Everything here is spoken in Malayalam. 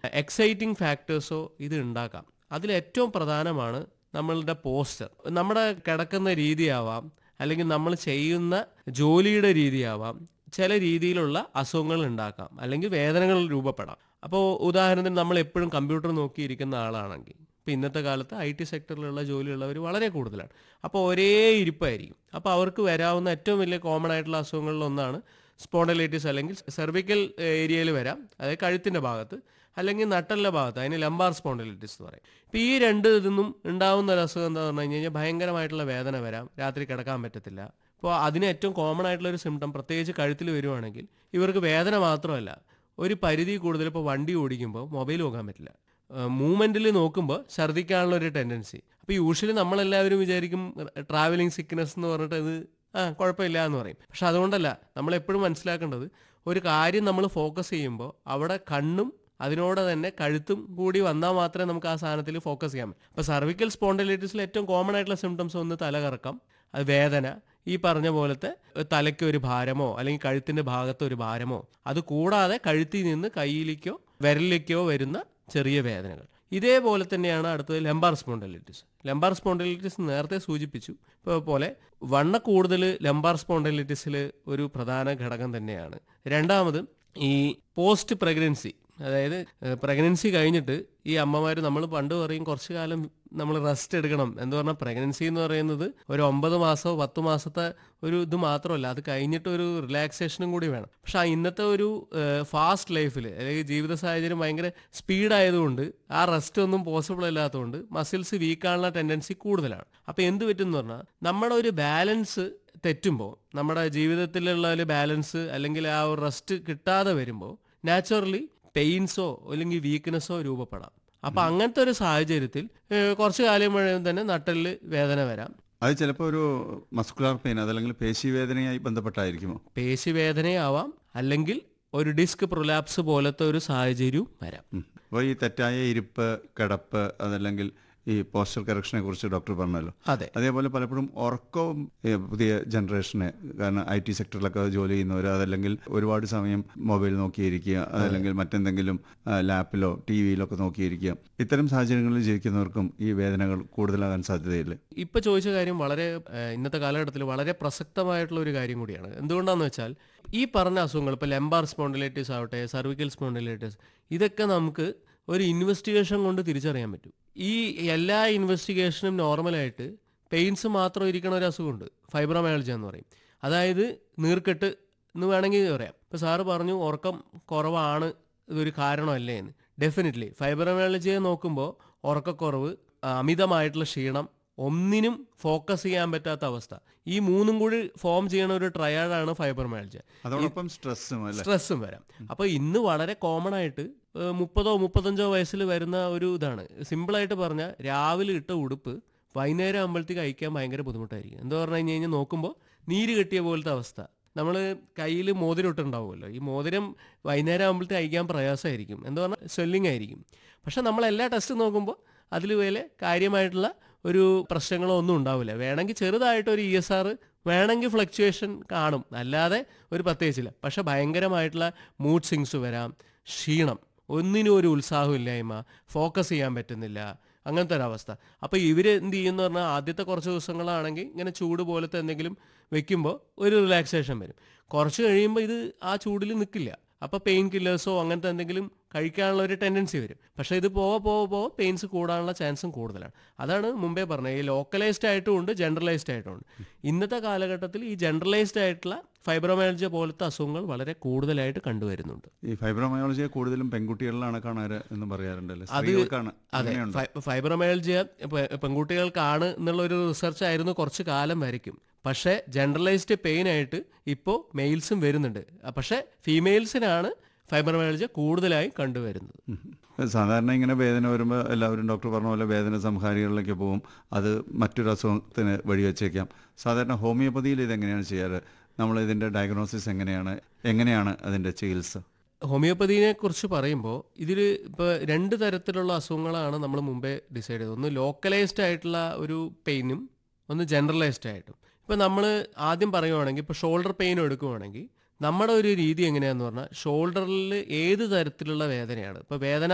എക്സൈറ്റിംഗ് ഫാക്ടേഴ്സോ ഇത് ഉണ്ടാക്കാം അതിൽ ഏറ്റവും പ്രധാനമാണ് നമ്മളുടെ പോസ്റ്റർ നമ്മുടെ കിടക്കുന്ന രീതിയാവാം അല്ലെങ്കിൽ നമ്മൾ ചെയ്യുന്ന ജോലിയുടെ രീതിയാവാം ചില രീതിയിലുള്ള അസുഖങ്ങൾ ഉണ്ടാക്കാം അല്ലെങ്കിൽ വേദനകൾ രൂപപ്പെടാം അപ്പോൾ ഉദാഹരണത്തിന് നമ്മൾ എപ്പോഴും കമ്പ്യൂട്ടർ നോക്കിയിരിക്കുന്ന ആളാണെങ്കിൽ ഇപ്പോൾ ഇന്നത്തെ കാലത്ത് ഐ ടി സെക്ടറിലുള്ള ജോലിയുള്ളവർ വളരെ കൂടുതലാണ് അപ്പോൾ ഒരേ ഇരിപ്പായിരിക്കും അപ്പോൾ അവർക്ക് വരാവുന്ന ഏറ്റവും വലിയ കോമൺ ആയിട്ടുള്ള അസുഖങ്ങളിലൊന്നാണ് സ്പോണ്ടലൈറ്റിസ് അല്ലെങ്കിൽ സെർവിക്കൽ ഏരിയയിൽ വരാം അതായത് കഴുത്തിൻ്റെ ഭാഗത്ത് അല്ലെങ്കിൽ നട്ടലിൻ്റെ ഭാഗത്ത് അതിന് ലംബാർ സ്പോണ്ടലൈറ്റിസ് എന്ന് പറയും ഇപ്പോൾ ഈ രണ്ട് ഇതൊന്നും ഉണ്ടാവുന്ന ഒരു അസുഖം എന്താ പറഞ്ഞു കഴിഞ്ഞാൽ ഭയങ്കരമായിട്ടുള്ള വേദന വരാം രാത്രി കിടക്കാൻ പറ്റത്തില്ല അപ്പോൾ അതിന് ഏറ്റവും കോമൺ ആയിട്ടുള്ള ഒരു സിംറ്റം പ്രത്യേകിച്ച് കഴുത്തിൽ വരുവാണെങ്കിൽ ഇവർക്ക് വേദന മാത്രമല്ല ഒരു പരിധി കൂടുതൽ ഇപ്പോൾ വണ്ടി ഓടിക്കുമ്പോൾ മൊബൈൽ നോക്കാൻ പറ്റില്ല മൂവ്മെൻറ്റിൽ നോക്കുമ്പോൾ ഛർദ്ദിക്കാനുള്ള ഒരു ടെൻഡൻസി അപ്പോൾ യൂഷ്വലി നമ്മളെല്ലാവരും വിചാരിക്കും ട്രാവലിംഗ് സിക്നസ് എന്ന് പറഞ്ഞിട്ട് ഇത് ആ കുഴപ്പമില്ല എന്ന് പറയും പക്ഷെ അതുകൊണ്ടല്ല നമ്മൾ എപ്പോഴും മനസ്സിലാക്കേണ്ടത് ഒരു കാര്യം നമ്മൾ ഫോക്കസ് ചെയ്യുമ്പോൾ അവിടെ കണ്ണും അതിനോട് തന്നെ കഴുത്തും കൂടി വന്നാൽ മാത്രമേ നമുക്ക് ആ സാധനത്തിൽ ഫോക്കസ് ചെയ്യാൻ പറ്റൂ അപ്പോൾ സർവിക്കൽ സ്പോണ്ടലൈറ്റിസിൽ ഏറ്റവും കോമൺ ആയിട്ടുള്ള സിംറ്റംസ് ഒന്ന് തലകറക്കം അത് വേദന ഈ പറഞ്ഞ പോലത്തെ തലയ്ക്ക് ഒരു ഭാരമോ അല്ലെങ്കിൽ കഴുത്തിൻ്റെ ഭാഗത്ത് ഒരു ഭാരമോ അത് കൂടാതെ കഴുത്തിൽ നിന്ന് കയ്യിലേക്കോ വിരലിലേക്കോ വരുന്ന ചെറിയ വേദനകൾ ഇതേപോലെ തന്നെയാണ് അടുത്തത് ലെമ്പാർ സ്പോണ്ടലൈറ്റിസ് ലെമ്പാർ സ്പോണ്ടലൈറ്റിസ് നേരത്തെ സൂചിപ്പിച്ചു ഇപ്പോൾ പോലെ വണ്ണ കൂടുതൽ ലെമ്പാർ സ്പോണ്ടലൈറ്റിസിൽ ഒരു പ്രധാന ഘടകം തന്നെയാണ് രണ്ടാമത് ഈ പോസ്റ്റ് പ്രഗ്നൻസി അതായത് പ്രഗ്നൻസി കഴിഞ്ഞിട്ട് ഈ അമ്മമാർ നമ്മൾ പണ്ട് പറയും കുറച്ചു കാലം നമ്മൾ റെസ്റ്റ് എടുക്കണം എന്ന് പറഞ്ഞാൽ പ്രഗ്നൻസി എന്ന് പറയുന്നത് ഒരു ഒമ്പത് മാസമോ പത്ത് മാസത്തെ ഒരു ഇത് മാത്രമല്ല അത് കഴിഞ്ഞിട്ട് ഒരു റിലാക്സേഷനും കൂടി വേണം പക്ഷെ ഇന്നത്തെ ഒരു ഫാസ്റ്റ് ലൈഫിൽ അല്ലെങ്കിൽ ജീവിത സാഹചര്യം ഭയങ്കര സ്പീഡായതുകൊണ്ട് ആ റെസ്റ്റ് ഒന്നും പോസിബിൾ അല്ലാത്തതുകൊണ്ട് മസിൽസ് വീക്കാനുള്ള ടെൻഡൻസി കൂടുതലാണ് അപ്പോൾ എന്ത് പറ്റും എന്ന് പറഞ്ഞാൽ നമ്മുടെ ഒരു ബാലൻസ് തെറ്റുമ്പോൾ നമ്മുടെ ജീവിതത്തിലുള്ള ഒരു ബാലൻസ് അല്ലെങ്കിൽ ആ ഒരു റെസ്റ്റ് കിട്ടാതെ വരുമ്പോൾ നാച്ചുറലി പെയിൻസോ അല്ലെങ്കിൽ വീക്ക്നെസ്സോ രൂപപ്പെടാം അപ്പൊ അങ്ങനത്തെ ഒരു സാഹചര്യത്തിൽ ഏഹ്, കുറച്ച് കാലം മുഴുവൻ തന്നെ നട്ടലിൽ വേദന വരാം അത് ചിലപ്പോൾ ഒരു മസ്കുലാർ പെയിൻ അതല്ലെങ്കിൽ പേശിവേദനയായി ബന്ധപ്പെട്ടായിരിക്കുമോ പേശി വേദനയാവാം അല്ലെങ്കിൽ ഒരു ഡിസ്ക് പ്രൊലാപ്സ് പോലത്തെ ഒരു സാഹചര്യവും വരാം അപ്പോൾ ഈ തെറ്റായ ഇരിപ്പ് കിടപ്പ് അതല്ലെങ്കിൽ ഈ പോസ്റ്റർ കറക്ഷനെ കുറിച്ച് ഡോക്ടർ പറഞ്ഞല്ലോ അതെ അതേപോലെ പലപ്പോഴും ഉറക്കവും ഏ, പുതിയ ജനറേഷന് കാരണം ഐ ടി സെക്ടറിലൊക്കെ ജോലി ചെയ്യുന്നവർ അതല്ലെങ്കിൽ ഒരുപാട് സമയം മൊബൈൽ നോക്കിയിരിക്കുക അതല്ലെങ്കിൽ മറ്റെന്തെങ്കിലും ആ, ലാപ്പിലോ ടി വിയിലോ ഒക്കെ നോക്കിയിരിക്കുക ഇത്തരം സാഹചര്യങ്ങളിൽ ജീവിക്കുന്നവർക്കും ഈ വേദനകൾ കൂടുതലാകാൻ സാധ്യതയില്ലേ ഇപ്പൊ ചോദിച്ച കാര്യം വളരെ ഏഹ്, ഇന്നത്തെ കാലഘട്ടത്തിൽ വളരെ പ്രസക്തമായിട്ടുള്ള ഒരു കാര്യം കൂടിയാണ് എന്തുകൊണ്ടാന്ന് വെച്ചാൽ ഈ പറഞ്ഞ അസുഖങ്ങൾ ഇപ്പൊ ലെമ്പാർ സ്പോണ്ടിലൈറ്റിസ് ആവട്ടെ സർവിക്കൽ സ്പോണ്ടിലൈറ്റിസ് ഇതൊക്കെ നമുക്ക് ഒരു ഇൻവെസ്റ്റിഗേഷൻ കൊണ്ട് തിരിച്ചറിയാൻ പറ്റും ഈ എല്ലാ ഇൻവെസ്റ്റിഗേഷനും നോർമലായിട്ട് പെയിൻസ് മാത്രം ഇരിക്കണ ഒരു അസുഖമുണ്ട് ഫൈബ്രോമയാൾജി എന്ന് പറയും അതായത് നീർക്കെട്ട് എന്ന് വേണമെങ്കിൽ പറയാം ഇപ്പൊ സാറ് പറഞ്ഞു ഉറക്കം കുറവാണ് ഇതൊരു കാരണമല്ലേ എന്ന് ഡെഫിനറ്റ്ലി ഫൈബ്രോമയാൾജിയെ നോക്കുമ്പോൾ ഉറക്കക്കുറവ് ആ, അമിതമായിട്ടുള്ള ക്ഷീണം ഒന്നിനും ഫോക്കസ് ചെയ്യാൻ പറ്റാത്ത അവസ്ഥ ഈ മൂന്നും കൂടി ഫോം ചെയ്യണ ഒരു ട്രയാഡാണ് ഫൈബ്രോമയാൾജി അതോടൊപ്പം സ്ട്രെസ്സും അല്ലേ സ്ട്രെസ്സും വരാം അപ്പൊ ഇന്ന് വളരെ കോമൺ ആയിട്ട് ഏഹ്, മുപ്പതോ മുപ്പത്തഞ്ചോ വയസ്സിൽ വരുന്ന ഒരു ഇതാണ് സിമ്പിളായിട്ട് പറഞ്ഞാൽ രാവിലെ ഇട്ട ഉടുപ്പ് വൈകുന്നേരം ആകുമ്പോഴത്തേക്ക് അയക്കാൻ ഭയങ്കര ബുദ്ധിമുട്ടായിരിക്കും എന്താ പറഞ്ഞു കഴിഞ്ഞ് കഴിഞ്ഞാൽ നോക്കുമ്പോൾ നീര് കെട്ടിയ പോലത്തെ അവസ്ഥ നമ്മൾ കയ്യിൽ മോതിരം ഇട്ടുണ്ടാവുമല്ലോ ഈ മോതിരം വൈകുന്നേരം ആകുമ്പോഴത്തേക്ക് അയക്കാൻ പ്രയാസമായിരിക്കും എന്താ പറഞ്ഞാൽ സ്വെല്ലിംഗ് ആയിരിക്കും പക്ഷെ നമ്മൾ എല്ലാ ടെസ്റ്റും നോക്കുമ്പോൾ അതിൽ വേലെ കാര്യമായിട്ടുള്ള ഒരു പ്രശ്നങ്ങളോ ഒന്നും ഉണ്ടാവില്ല വേണമെങ്കിൽ ചെറുതായിട്ട് ഒരു ഇ എസ് ആർ വേണമെങ്കിൽ ഫ്ലക്ച്വേഷൻ കാണും അല്ലാതെ ഒരു പ്രത്യേകിച്ചില്ല പക്ഷെ ഭയങ്കരമായിട്ടുള്ള മൂഡ് സിങ്സ് വരാം ക്ഷീണം ഒന്നിനും ഒരു ഉത്സാഹമില്ലായ്മ ഫോക്കസ് ചെയ്യാൻ പറ്റുന്നില്ല അങ്ങനത്തെ ഒരവസ്ഥ അപ്പോൾ ഇവർ എന്ത് ചെയ്യുമെന്ന് പറഞ്ഞാൽ ആദ്യത്തെ കുറച്ച് ദിവസങ്ങളാണെങ്കിൽ ഇങ്ങനെ ചൂട് പോലത്തെ എന്തെങ്കിലും വെക്കുമ്പോൾ ഒരു റിലാക്സേഷൻ വരും കുറച്ച് കഴിയുമ്പോൾ ഇത് ആ ചൂടിൽ നിൽക്കില്ല അപ്പോൾ പെയിൻ കില്ലേഴ്സോ അങ്ങനത്തെ എന്തെങ്കിലും കഴിക്കാനുള്ള ഒരു ടെൻഡൻസി വരും പക്ഷേ ഇത് പോവെ പോവെ പോവെ പെയിൻസ് കൂടാനുള്ള ചാൻസും കൂടുതലാണ് അതാണ് മുമ്പേ പറഞ്ഞത് ഈ ലോക്കലൈസ്ഡ് ആയിട്ടും ഉണ്ട് ജനറലൈസ്ഡ് ആയിട്ടും ഉണ്ട് ഇന്നത്തെ കാലഘട്ടത്തിൽ ഈ ജനറലൈസ്ഡ് ആയിട്ടുള്ള ഫൈബ്രോമയാൾജിയ പോലത്തെ അസുഖങ്ങൾ വളരെ കൂടുതലായിട്ട് കണ്ടുവരുന്നുണ്ട് ഈ ഫൈബ്രോമയോളജിയെ കൂടുതലും പെൺകുട്ടികളിലാണ് കാണാറ് എന്ന് പറയാറുണ്ടല്ലേ സ്ത്രീകൾക്കാണ് അതെ അങ്ങനെയുണ്ട് ഫൈ- ഫൈബ്രോമയാൾജിയ പെ- പെൺകുട്ടികൾക്കാണ് എന്നുള്ള ഒരു റിസർച്ച് ആയിരുന്നു കുറച്ച് കാലം വരയ്ക്കും പക്ഷേ ജനറലൈസ്ഡ് പെയിൻ ആയിട്ട് ഇപ്പോൾ മെയിൽസും വരുന്നുണ്ട് അ, പക്ഷേ ഫീമെയിൽസിനാണ് ഫൈബ്രോമയാൾജിയ കൂടുതലായി കണ്ടുവരുന്നത് ഉം. സാധാരണ ഇങ്ങനെ വേദന വരുമ്പോൾ എല്ലാവരും ഡോക്ടർ പറഞ്ഞ പോലെ വേദന സംഹാരികളിലേക്ക് പോകും അത് മറ്റൊരു അസുഖത്തിന് വഴിവെച്ചേക്കാം സാധാരണ ഹോമിയോപ്പതിയിൽ ഇതെങ്ങനെയാണ് ചെയ്യാറ് നമ്മൾ ഇതിൻ്റെ ഡയഗ്നോസിസ് എങ്ങനെയാണ് എങ്ങനെയാണ് അതിൻ്റെ ചികിത്സ ഹോമിയോപ്പതിനെ കുറിച്ച് പറയുമ്പോൾ ഇതിൽ ഇപ്പോൾ രണ്ട് തരത്തിലുള്ള അസുഖങ്ങളാണ് നമ്മൾ മുമ്പേ ഡിസൈഡ് ചെയ്തത് ഒന്ന് ലോക്കലൈസ്ഡ് ആയിട്ടുള്ള ഒരു പെയിനും ഒന്ന് ജനറലൈസ്ഡ് ആയിട്ടും ഇപ്പം നമ്മൾ ആദ്യം പറയുവാണെങ്കിൽ ഇപ്പോൾ ഷോൾഡർ പെയിൻ എടുക്കുവാണെങ്കിൽ നമ്മുടെ ഒരു രീതി എങ്ങനെയാന്ന് പറഞ്ഞാൽ ഷോൾഡറിൽ ഏത് തരത്തിലുള്ള വേദനയാണ് ഇപ്പോൾ വേദന